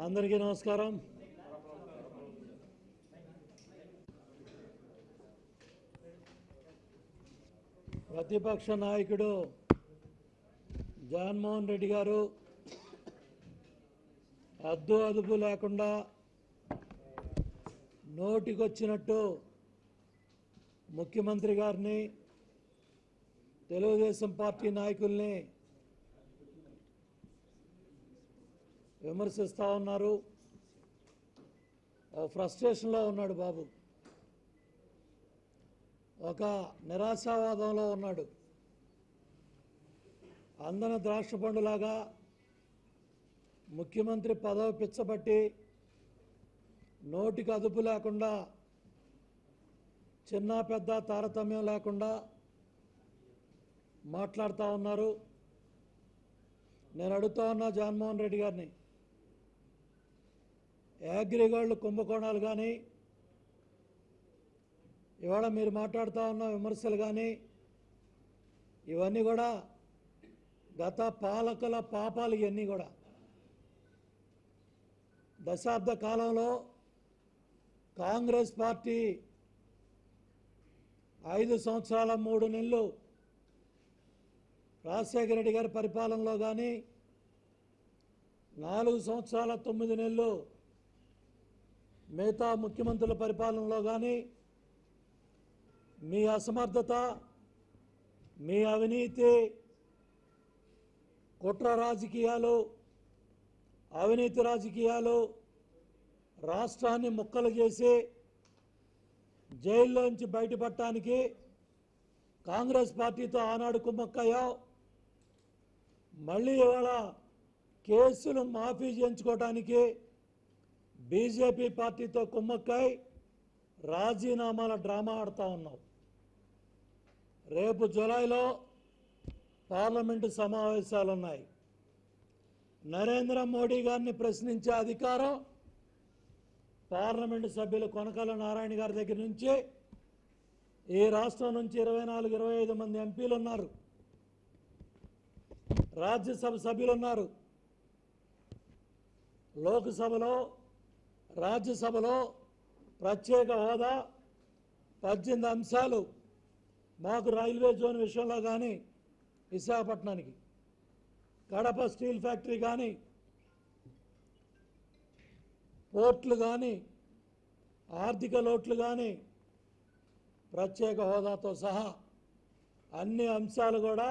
అందరికీ నమస్కారం ప్రతిపక్ష నాయకుడు జగన్మోహన్ రెడ్డి గారు అద్దు అదుపు లేకుండా నోటికొచ్చినట్టు ముఖ్యమంత్రి గారిని తెలుగుదేశం పార్టీ నాయకుల్ని విమర్శిస్తూ ఉన్నారు ఓ ఫ్రస్ట్రేషన్లో ఉన్నాడు బాబు ఒక నిరాశావాదంలో ఉన్నాడు అందన ద్రాక్ష పండులాగా ముఖ్యమంత్రి పదవి పిచ్చబట్టి నోటికి అదుపు లేకుండా చిన్న పెద్ద తారతమ్యం లేకుండా మాట్లాడుతూ ఉన్నారు నేను అడుగుతా ఉన్నా జగన్మోహన్ రెడ్డి గారిని యాగ్రిగోల్డ్ కుంభకోణాలు కానీ ఇవాళ మీరు మాట్లాడుతూ ఉన్న విమర్శలు కానీ ఇవన్నీ కూడా గత పాలకుల పాపాలు ఇవన్నీ కూడా దశాబ్ద కాలంలో కాంగ్రెస్ పార్టీ ఐదు సంవత్సరాల మూడు నెలలు రాజశేఖర రెడ్డి గారి పరిపాలనలో కానీ నాలుగు సంవత్సరాల తొమ్మిది నెలలు మిగతా ముఖ్యమంత్రుల పరిపాలనలో కానీ మీ అసమర్థత మీ అవినీతి కుట్ర రాజకీయాలు అవినీతి రాజకీయాలు రాష్ట్రాన్ని ముక్కలు చేసి జైల్లోంచి బయటపడటానికి కాంగ్రెస్ పార్టీతో ఆనాడు కుమ్మక్కయ్యావు మళ్ళీ ఇవాళ కేసులు మాఫీ చేయించుకోవడానికి బీజేపీ పార్టీతో కుమ్మక్కై రాజీనామాల డ్రామా ఆడుతూ ఉన్నావు రేపు జూలైలో పార్లమెంటు సమావేశాలు ఉన్నాయి నరేంద్ర మోడీ గారిని ప్రశ్నించే అధికారం పార్లమెంటు సభ్యులు కొనకల నారాయణ గారి దగ్గర నుంచి ఈ రాష్ట్రం నుంచి ఇరవై నాలుగు ఇరవై ఐదు మంది ఎంపీలు ఉన్నారు రాజ్యసభ సభ్యులు ఉన్నారు లోక్సభలో రాజ్యసభలో ప్రత్యేక హోదా పద్దెనిమిది అంశాలు మాకు రైల్వే జోన్ విషయంలో కానీ విశాఖపట్నానికి కడప స్టీల్ ఫ్యాక్టరీ కానీ పోర్ట్లు కానీ ఆర్థిక లోట్లు కానీ ప్రత్యేక హోదాతో సహా అన్ని అంశాలు కూడా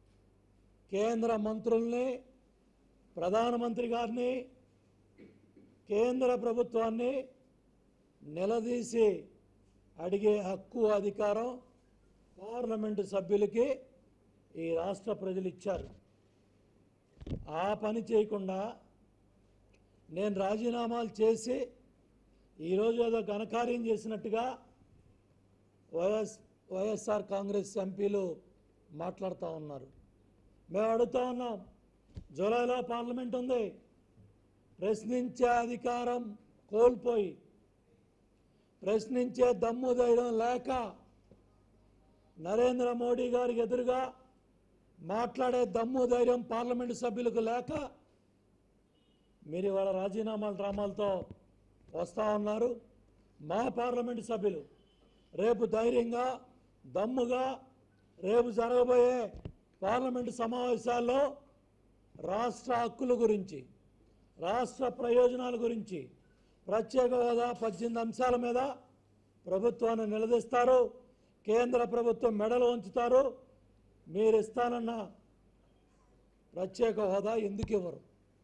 కేంద్ర మంత్రుల్ని ప్రధానమంత్రి గారిని కేంద్ర ప్రభుత్వాన్ని నిలదీసి అడిగే హక్కు అధికారం పార్లమెంటు సభ్యులకి ఈ రాష్ట్ర ప్రజలు ఇచ్చారు ఆ పని చేయకుండా నేను రాజీనామాలు చేసి ఈరోజు ఏదో ఘనకార్యం చేసినట్టుగా వైఎస్ వైఎస్ఆర్ కాంగ్రెస్ ఎంపీలు మాట్లాడుతూ ఉన్నారు మేము అడుగుతా ఉన్నాం జూలైలో పార్లమెంట్ ఉంది ప్రశ్నించే అధికారం కోల్పోయి ప్రశ్నించే దమ్ము ధైర్యం లేక నరేంద్ర మోడీ గారికి ఎదురుగా మాట్లాడే దమ్ము ధైర్యం పార్లమెంటు సభ్యులకు లేక మీరు ఇవాళ రాజీనామాల డ్రామాలతో వస్తూ ఉన్నారు మా పార్లమెంటు సభ్యులు రేపు ధైర్యంగా దమ్ముగా రేపు జరగబోయే పార్లమెంటు సమావేశాల్లో రాష్ట్ర హక్కుల గురించి రాష్ట్ర ప్రయోజనాల గురించి ప్రత్యేక హోదా పద్దెనిమిది అంశాల మీద ప్రభుత్వాన్ని నిలదీస్తారు కేంద్ర ప్రభుత్వం మెడలు ఉంచుతారు మీరు ఇస్తానన్న ప్రత్యేక హోదా ఎందుకు ఇవ్వరు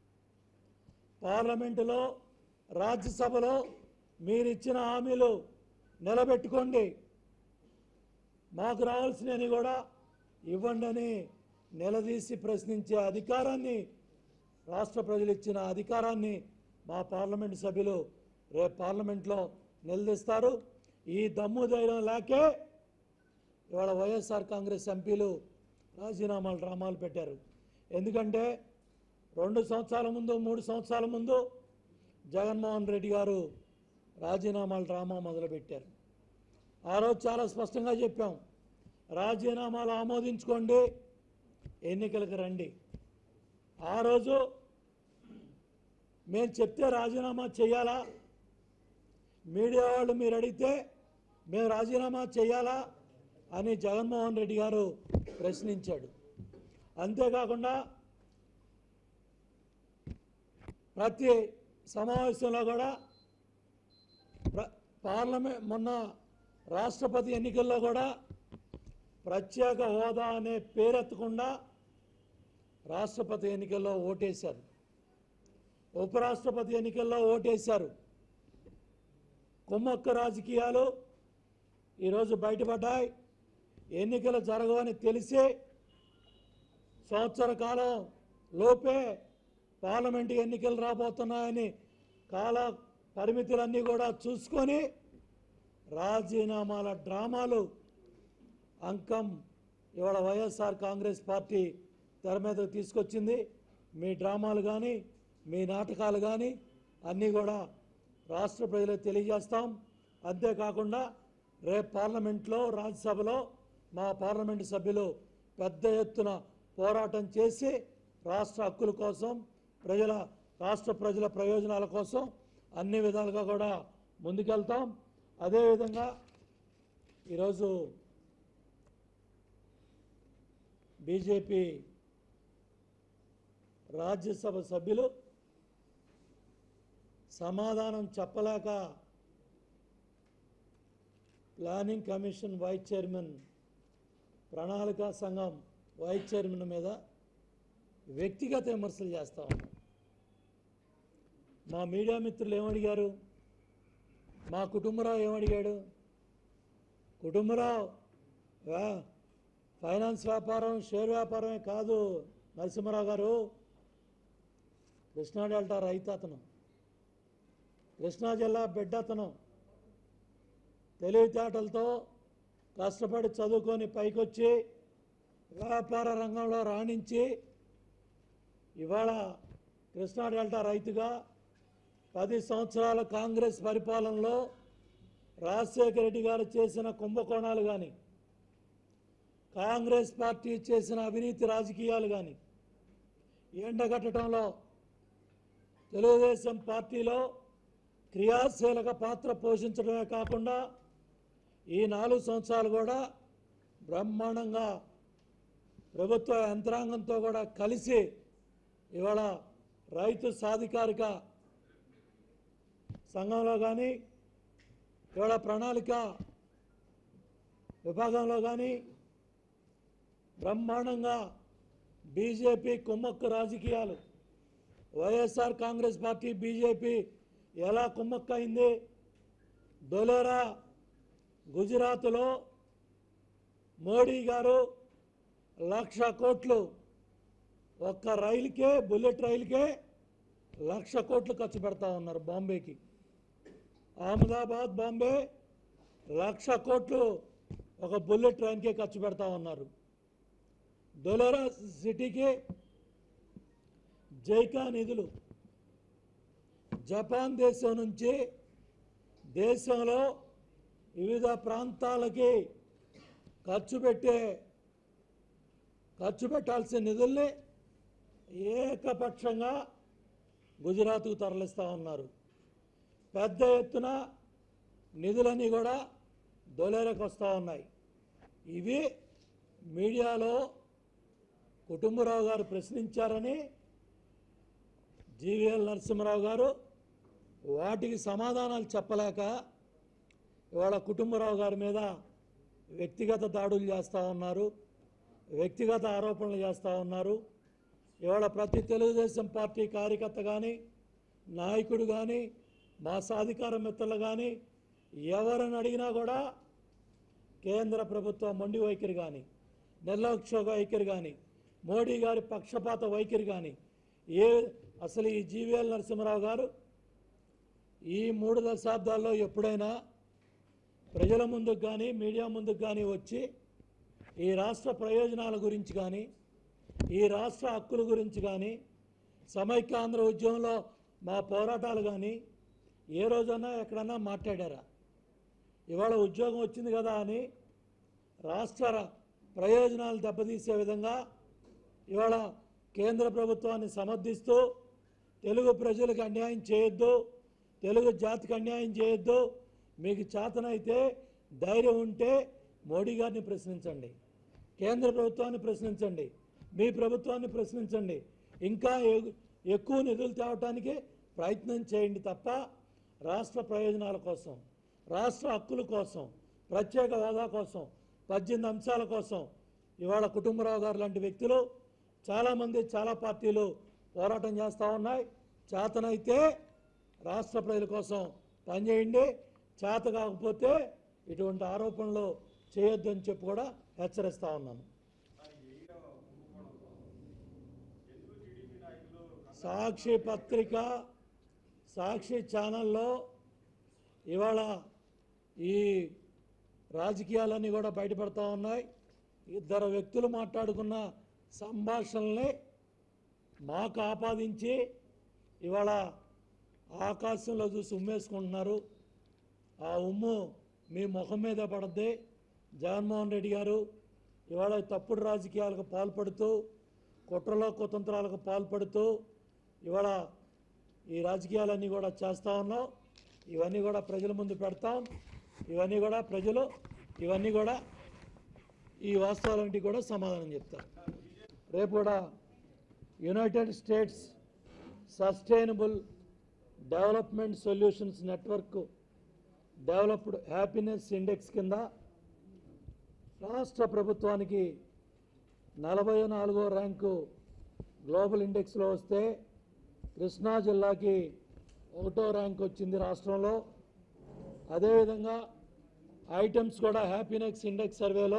పార్లమెంటులో రాజ్యసభలో మీరు ఇచ్చిన హామీలు నిలబెట్టుకోండి మాకు రావాల్సినవి కూడా ఇవ్వండి అని నిలదీసి ప్రశ్నించే అధికారాన్ని రాష్ట్ర ప్రజలు ఇచ్చిన అధికారాన్ని మా పార్లమెంటు సభ్యులు రేపు పార్లమెంట్లో నిలదీస్తారు ఈ దమ్ము ధైర్యం లేకే ఇవాళ వైఎస్ఆర్ కాంగ్రెస్ ఎంపీలు రాజీనామాలు డ్రామాలు పెట్టారు ఎందుకంటే రెండు సంవత్సరాల ముందు మూడు సంవత్సరాల ముందు జగన్మోహన్ రెడ్డి గారు రాజీనామాల డ్రామా మొదలుపెట్టారు ఆ రోజు చాలా స్పష్టంగా చెప్పాం రాజీనామాలు ఆమోదించుకోండి ఎన్నికలకు రండి ఆ రోజు మేము చెప్తే రాజీనామా చేయాలా మీడియా వాళ్ళు మీరు అడిగితే మేము రాజీనామా చేయాలా అని జగన్మోహన్ రెడ్డి గారు ప్రశ్నించాడు అంతేకాకుండా ప్రతి సమావేశంలో కూడా ప్ర- పార్లమెంట్ మొన్న రాష్ట్రపతి ఎన్నికల్లో కూడా ప్రత్యేక హోదా అనే పేరెత్తకుండా రాష్ట్రపతి ఎన్నికల్లో ఓటేశారు ఉపరాష్ట్రపతి ఎన్నికల్లో ఓటేశారు కుమ్మక్క రాజకీయాలు ఈరోజు బయటపడ్డాయి ఎన్నికలు జరగవని తెలిసి సంవత్సర కాలం లోపే పార్లమెంటు ఎన్నికలు రాబోతున్నాయని కాల పరిమితులన్నీ కూడా చూసుకొని రాజీనామాల డ్రామాలు అంకం ఇవాళ వైఎస్ఆర్ కాంగ్రెస్ పార్టీ తెర మీదకు తీసుకొచ్చింది మీ డ్రామాలు కానీ మీ నాటకాలు కానీ అన్నీ కూడా రాష్ట్ర ప్రజలకు తెలియజేస్తాం అంతేకాకుండా రేపు పార్లమెంట్లో రాజ్యసభలో మా పార్లమెంటు సభ్యులు పెద్ద ఎత్తున పోరాటం చేసి రాష్ట్ర హక్కుల కోసం ప్రజల రాష్ట్ర ప్రజల ప్రయోజనాల కోసం అన్ని విధాలుగా కూడా ముందుకెళ్తాం అదేవిధంగా ఈరోజు బీజేపీ రాజ్యసభ సభ్యులు సమాధానం చెప్పలేక ప్లానింగ్ కమిషన్ వైస్ చైర్మన్ ప్రణాళికా సంఘం వైస్ చైర్మన్ మీద వ్యక్తిగత విమర్శలు చేస్తా ఉన్నాం మా మీడియా మిత్రులు ఏమడిగారు మా కుటుంబరావు ఏమడిగాడు కుటుంబరావు వా- ఫైనాన్స్ వ్యాపారం షేర్ వ్యాపారమే కాదు నరసింహరావు గారు కృష్ణా డెల్టా రైతు అతను కృష్ణా జిల్లా బిడ్డ అతను తెలివితేటలతో కష్టపడి చదువుకొని పైకొచ్చి వ్యాపార రంగంలో రాణించి ఇవాళ కృష్ణా డెల్టా రైతుగా పది సంవత్సరాల కాంగ్రెస్ పరిపాలనలో రాజశేఖర రెడ్డి గారు చేసిన కుంభకోణాలు కానీ కాంగ్రెస్ పార్టీ చేసిన అవినీతి రాజకీయాలు కానీ ఎండగట్టడంలో తెలుగుదేశం పార్టీలో క్రియాశీలక పాత్ర పోషించడమే కాకుండా ఈ నాలుగు సంవత్సరాలు కూడా బ్రహ్మాండంగా ప్రభుత్వ యంత్రాంగంతో కూడా కలిసి ఇవాళ రైతు సాధికారిక సంఘంలో కానీ ఇవాళ ప్రణాళిక విభాగంలో కానీ బ్రహ్మాండంగా బీజేపీ కుమ్మక్కు రాజకీయాలు వైఎస్ఆర్ కాంగ్రెస్ పార్టీ బీజేపీ ఎలా కుమ్మక్కైంది దొలేరా గుజరాత్లో మోడీ గారు లక్ష కోట్లు ఒక్క రైలుకే బుల్లెట్ రైలుకే లక్ష కోట్లు ఖర్చు పెడతా ఉన్నారు బాంబేకి అహ్మదాబాద్ బాంబే లక్ష కోట్లు ఒక బుల్లెట్ ట్రైన్కే ఖర్చు పెడతా ఉన్నారు దొలరా సిటీకి జైకా నిధులు జపాన్ దేశం నుంచి దేశంలో వివిధ ప్రాంతాలకి ఖర్చు పెట్టే ఖర్చు పెట్టాల్సిన నిధుల్ని ఏకపక్షంగా గుజరాత్కు తరలిస్తూ ఉన్నారు పెద్ద ఎత్తున నిధులన్నీ కూడా దొలేరకు వస్తూ ఉన్నాయి ఇవి మీడియాలో కుటుంబరావు గారు ప్రశ్నించారని జీవీఎల్ నరసింహరావు గారు వాటికి సమాధానాలు చెప్పలేక ఇవాళ కుటుంబరావు గారి మీద వ్యక్తిగత దాడులు చేస్తూ ఉన్నారు వ్యక్తిగత ఆరోపణలు చేస్తూ ఉన్నారు ఇవాళ ప్రతి తెలుగుదేశం పార్టీ కార్యకర్త కానీ నాయకుడు కానీ మా సాధికార మిత్రులు కానీ ఎవరిని అడిగినా కూడా కేంద్ర ప్రభుత్వ మొండి వైఖరి కానీ నిర్లక్ష్య వైఖరి కానీ మోడీ గారి పక్షపాత వైఖరి కానీ ఏ అసలు ఈ జీవీఎల్ నరసింహరావు గారు ఈ మూడు దశాబ్దాల్లో ఎప్పుడైనా ప్రజల ముందుకు కానీ మీడియా ముందుకు కానీ వచ్చి ఈ రాష్ట్ర ప్రయోజనాల గురించి కానీ ఈ రాష్ట్ర హక్కుల గురించి కానీ సమైక్య ఆంధ్ర ఉద్యమంలో మా పోరాటాలు కానీ ఏ రోజన్నా ఎక్కడన్నా మాట్లాడారా ఇవాళ ఉద్యోగం వచ్చింది కదా అని రాష్ట్ర ప్రయోజనాలు దెబ్బతీసే విధంగా ఇవాళ కేంద్ర ప్రభుత్వాన్ని సమర్థిస్తూ తెలుగు ప్రజలకు అన్యాయం చేయొద్దు తెలుగు జాతికి అన్యాయం చేయొద్దు మీకు చేతనైతే ధైర్యం ఉంటే మోడీ గారిని ప్రశ్నించండి కేంద్ర ప్రభుత్వాన్ని ప్రశ్నించండి మీ ప్రభుత్వాన్ని ప్రశ్నించండి ఇంకా ఎ- ఎక్కువ నిధులు తేవటానికి ప్రయత్నం చేయండి తప్ప రాష్ట్ర ప్రయోజనాల కోసం రాష్ట్ర హక్కుల కోసం ప్రత్యేక హోదా కోసం పద్దెనిమిది అంశాల కోసం ఇవాళ కుటుంబరావు గారు లాంటి వ్యక్తులు చాలామంది చాలా పార్టీలు పోరాటం చేస్తూ ఉన్నాయి చేతనైతే రాష్ట్ర ప్రజల కోసం పనిచేయండి చేత కాకపోతే ఇటువంటి ఆరోపణలు చేయొద్దని చెప్పి కూడా హెచ్చరిస్తా ఉన్నాను సాక్షి పత్రిక సాక్షి ఛానల్లో ఇవాళ ఈ రాజకీయాలన్నీ కూడా బయటపడతా ఉన్నాయి ఇద్దరు వ్యక్తులు మాట్లాడుకున్న సంభాషణల్ని మాకు ఆపాదించి ఇవాళ ఆకాశంలో చూసి ఉమ్మేసుకుంటున్నారు ఆ ఉమ్ము మీ ముఖం మీద పడద్ది జగన్మోహన్ రెడ్డి గారు ఇవాళ తప్పుడు రాజకీయాలకు పాల్పడుతూ కుట్రలో కుతంత్రాలకు పాల్పడుతూ ఇవాళ ఈ రాజకీయాలన్నీ కూడా చేస్తూ ఉన్నాం ఇవన్నీ కూడా ప్రజల ముందు పెడతాం ఇవన్నీ కూడా ప్రజలు ఇవన్నీ కూడా ఈ వాస్తవాలన్నిటి కూడా సమాధానం చెప్తారు రేపు కూడా united states sustainable development solutions network developed happiness index కింద రాష్ట్ర ప్రభుత్వానికి నలభై నాలుగో ర్యాంకు గ్లోబల్ ఇండెక్స్లో వస్తే కృష్ణా జిల్లాకి ఒకటో ర్యాంక్ వచ్చింది రాష్ట్రంలో అదేవిధంగా ఐటమ్స్ కూడా హ్యాపీనెస్ ఇండెక్స్ సర్వేలో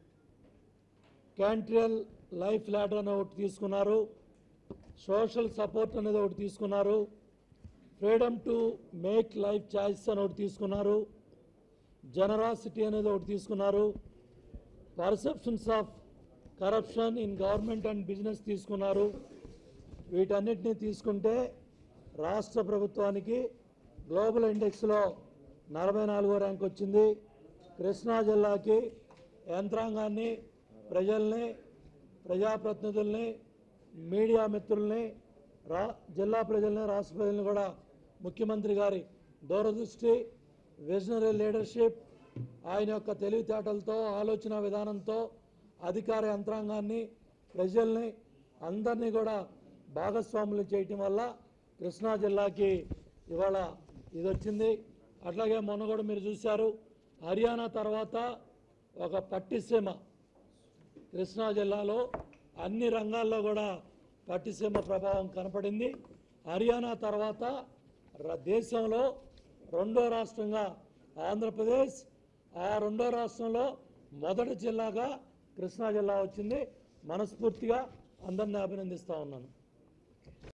క్యాంట్రియల్ లైఫ్ ల్యాడర్ అనే ఒకటి తీసుకున్నారు సోషల్ సపోర్ట్ అనేది ఒకటి తీసుకున్నారు freedom to make life choice అని ఒకటి తీసుకున్నారు జనరాసిటీ అనేది ఒకటి తీసుకున్నారు perceptions of corruption in government and business తీసుకున్నారు వీటన్నిటిని తీసుకుంటే రాష్ట్ర ప్రభుత్వానికి గ్లోబల్ ఇండెక్స్లో నలభై నాలుగో ర్యాంక్ వచ్చింది కృష్ణా జిల్లాకి యంత్రాంగాన్ని ప్రజల్ని ప్రజాప్రతినిధుల్ని మీడియా మిత్రుల్ని రా జిల్లా ప్రజల్ని రాష్ట్ర ప్రజల్ని కూడా ముఖ్యమంత్రి గారి దూరదృష్టి విజనరీ లీడర్షిప్ ఆయన యొక్క తెలివితేటలతో ఆలోచన విధానంతో అధికార యంత్రాంగాన్ని ప్రజల్ని అందరినీ కూడా భాగస్వాములు చేయటం వల్ల కృష్ణా జిల్లాకి ఇవాళ ఇది వచ్చింది అట్లాగే మొన్న కూడా మీరు చూశారు హర్యానా తర్వాత ఒక పట్టిసీమ కృష్ణా జిల్లాలో అన్ని రంగాల్లో కూడా పట్టిసీమ ప్రభావం కనపడింది హర్యానా తర్వాత ర- దేశంలో రెండో రాష్ట్రంగా ఆంధ్రప్రదేశ్ ఆ రెండో రాష్ట్రంలో మొదటి జిల్లాగా కృష్ణా జిల్లా వచ్చింది మనస్ఫూర్తిగా అందరిని అభినందిస్తా ఉన్నాను